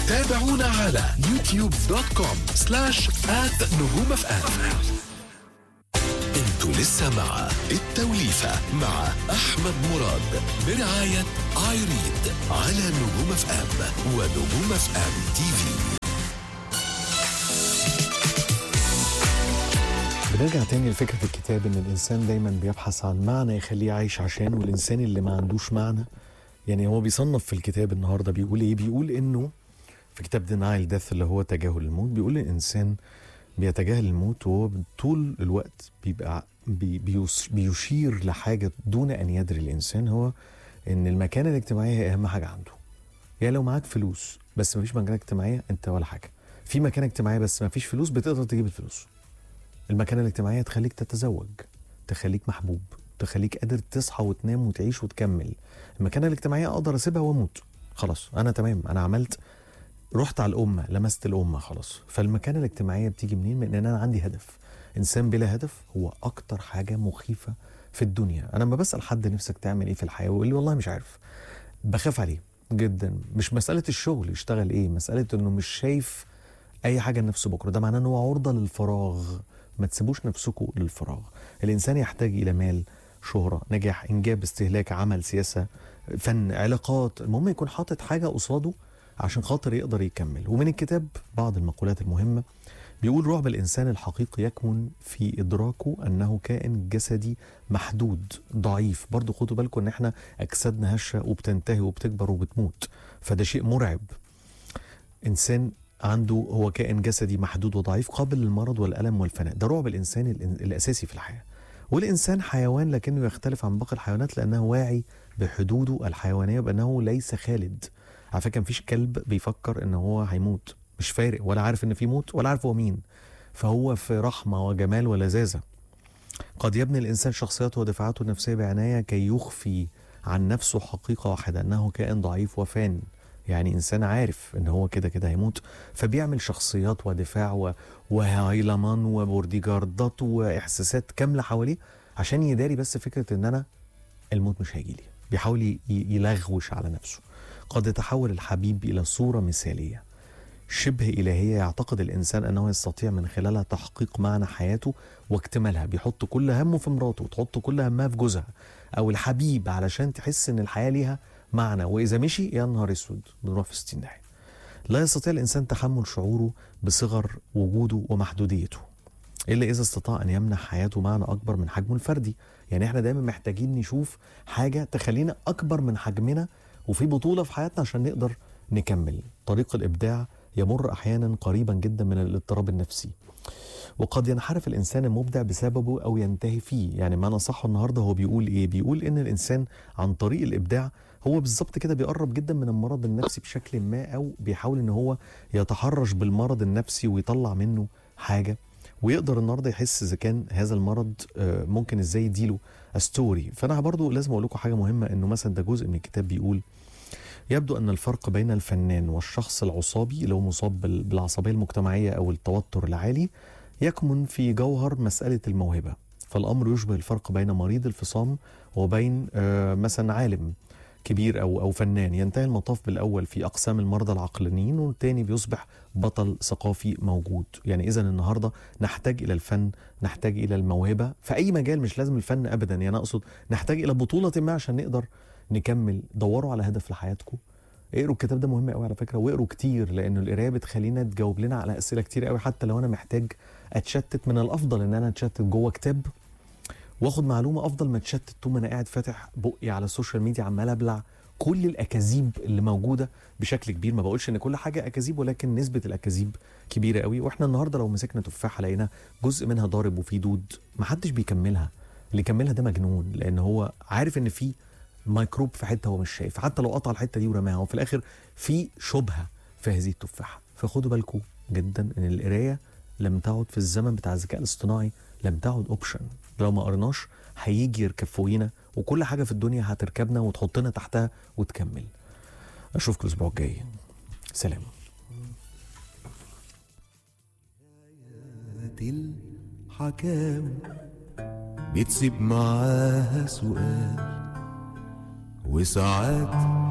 تابعونا على يوتيوب دوت كوم سلاش آت نجوم اف ام انتوا لسه مع التوليفة مع أحمد مراد برعاية ايريد على نجوم اف ام ونجوم اف ام تي في بنرجع تاني لفكرة الكتاب إن الإنسان دايما بيبحث عن معنى يخليه عايش عشان والإنسان اللي ما عندوش معنى يعني هو بيصنف في الكتاب النهاردة بيقول إيه؟ بيقول إنه في كتاب دينايل ديث اللي هو تجاهل الموت بيقول الإنسان بيتجاهل الموت وهو طول الوقت بيبقى بي بيوس- بيشير لحاجة دون أن يدري الإنسان هو إن المكانة الاجتماعية هي أهم حاجة عنده يعني لو معاك فلوس بس مفيش مكانة اجتماعية أنت ولا حاجة في مكانة اجتماعية بس مفيش فلوس بتقدر تجيب الفلوس المكانة الاجتماعية تخليك تتزوج تخليك محبوب تخليك قادر تصحى وتنام وتعيش وتكمل المكانة الاجتماعية أقدر أسيبها وأموت خلاص أنا تمام أنا عملت رحت على الأمة لمست الأمة خلاص فالمكانة الاجتماعية بتيجي منين من إن أنا عندي هدف إنسان بلا هدف هو أكتر حاجة مخيفة في الدنيا أنا لما بسأل حد نفسك تعمل إيه في الحياة ويقول لي والله مش عارف بخاف عليه جدا مش مسألة الشغل يشتغل إيه مسألة إنه مش شايف اي حاجه لنفسه بكره ده معناه ان هو عرضه للفراغ ما تسيبوش نفسكم للفراغ الانسان يحتاج الى مال شهره نجاح انجاب استهلاك عمل سياسه فن علاقات المهم يكون حاطط حاجه قصاده عشان خاطر يقدر يكمل ومن الكتاب بعض المقولات المهمه بيقول رعب الانسان الحقيقي يكمن في ادراكه انه كائن جسدي محدود ضعيف برضو خدوا بالكم ان احنا اجسادنا هشه وبتنتهي وبتكبر وبتموت فده شيء مرعب انسان عنده هو كائن جسدي محدود وضعيف قابل للمرض والالم والفناء ده رعب الانسان الإن- الاساسي في الحياه والانسان حيوان لكنه يختلف عن باقي الحيوانات لانه واعي بحدوده الحيوانيه بانه ليس خالد على فكره مفيش كلب بيفكر ان هو هيموت مش فارق ولا عارف ان في موت ولا عارف هو مين فهو في رحمه وجمال ولذاذه قد يبني الانسان شخصيته ودفاعاته النفسيه بعنايه كي يخفي عن نفسه حقيقه واحده انه كائن ضعيف وفان يعني انسان عارف ان هو كده كده هيموت فبيعمل شخصيات ودفاع و... وهايلمان وبورديجاردات واحساسات كامله حواليه عشان يداري بس فكره ان انا الموت مش هيجي لي بيحاول ي- يلغوش على نفسه قد يتحول الحبيب الى صوره مثاليه شبه إلهية يعتقد الإنسان أنه يستطيع من خلالها تحقيق معنى حياته واكتمالها بيحط كل همه في مراته وتحط كل همها في جوزها أو الحبيب علشان تحس إن الحياة ليها معنى وإذا مشي يا نهار أسود بنروح في 60 داهية لا يستطيع الإنسان تحمل شعوره بصغر وجوده ومحدوديته إلا إذا استطاع أن يمنح حياته معنى أكبر من حجمه الفردي يعني إحنا دايما محتاجين نشوف حاجة تخلينا أكبر من حجمنا وفي بطولة في حياتنا عشان نقدر نكمل طريق الإبداع يمر أحيانا قريبا جدا من الاضطراب النفسي وقد ينحرف الانسان المبدع بسببه او ينتهي فيه يعني ما انا صح النهارده هو بيقول ايه بيقول ان الانسان عن طريق الابداع هو بالظبط كده بيقرب جدا من المرض النفسي بشكل ما او بيحاول ان هو يتحرش بالمرض النفسي ويطلع منه حاجه ويقدر النهارده يحس اذا كان هذا المرض آه، ممكن ازاي يديله ستوري فانا برضو لازم اقول لكم حاجه مهمه انه مثلا ده جزء من الكتاب بيقول يبدو أن الفرق بين الفنان والشخص العصابي اللي هو مصاب بال- بالعصبية المجتمعية أو التوتر العالي يكمن في جوهر مسألة الموهبة فالأمر يشبه الفرق بين مريض الفصام وبين آه، مثلا عالم كبير أو أو فنان ينتهي المطاف بالأول في أقسام المرضى العقلانيين والتاني بيصبح بطل ثقافي موجود يعني إذا النهاردة نحتاج إلى الفن نحتاج إلى الموهبة في أي مجال مش لازم الفن أبدا يعني أقصد نحتاج إلى بطولة ما عشان نقدر نكمل دوروا على هدف لحياتكم اقروا الكتاب ده مهم قوي على فكره واقروا كتير لان القرايه بتخلينا تجاوب لنا على اسئله كتير قوي حتى لو انا محتاج اتشتت من الافضل ان انا اتشتت جوه كتاب واخد معلومه افضل ما اتشتت طول ما انا قاعد فاتح بقي على السوشيال ميديا عمال ابلع كل الاكاذيب اللي موجوده بشكل كبير ما بقولش ان كل حاجه اكاذيب ولكن نسبه الاكاذيب كبيره قوي واحنا النهارده لو مسكنا تفاحه لقينا جزء منها ضارب وفيه دود ما حدش بيكملها اللي يكملها ده مجنون لان هو عارف ان في ميكروب في حته هو مش شايف حتى لو قطع الحته دي ورماها وفي الاخر في شبهه في هذه التفاحه فخدوا بالكم جدا ان القرايه لم تعد في الزمن بتاع الذكاء الاصطناعي لم تعد اوبشن لو ما قرناش هيجي يركب فوقينا وكل حاجه في الدنيا هتركبنا وتحطنا تحتها وتكمل اشوفكم الاسبوع الجاي سلام الحكاوي بتسيب معاها سؤال وساعات